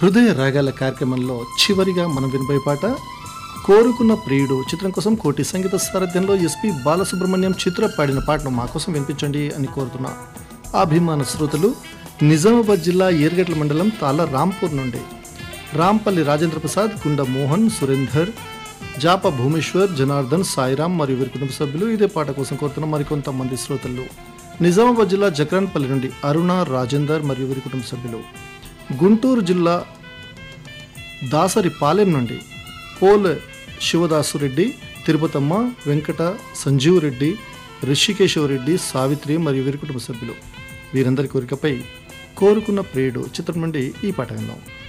హృదయ రాగాల కార్యక్రమంలో చివరిగా మనం వినబోయే పాట కోరుకున్న ప్రియుడు చిత్రం కోసం కోటి సంగీత సారథ్యంలో ఎస్పి బాలసుబ్రహ్మణ్యం చిత్ర పాడిన పాటను మా కోసం వినిపించండి అని కోరుతున్న అభిమాన శ్రోతలు నిజామాబాద్ జిల్లా ఏర్గట్ల మండలం తాళ రాంపూర్ నుండి రాంపల్లి రాజేంద్ర ప్రసాద్ గుండ మోహన్ సురేందర్ జాప భూమేశ్వర్ జనార్దన్ సాయిరామ్ మరియు వీరి కుటుంబ సభ్యులు ఇదే పాట కోసం కోరుతున్న మరికొంతమంది శ్రోతలు నిజామాబాద్ జిల్లా జక్రాన్పల్లి నుండి అరుణ రాజేందర్ మరియు వీరి కుటుంబ సభ్యులు గుంటూరు జిల్లా దాసరి పాలెం నుండి పోల్ శివదాసురెడ్డి తిరుపతమ్మ వెంకట సంజీవ్ రెడ్డి రిషికేశవరెడ్డి సావిత్రి మరియు వీరి కుటుంబ సభ్యులు వీరందరి కోరికపై కోరుకున్న ప్రియుడు చిత్రం నుండి ఈ పాట విందాం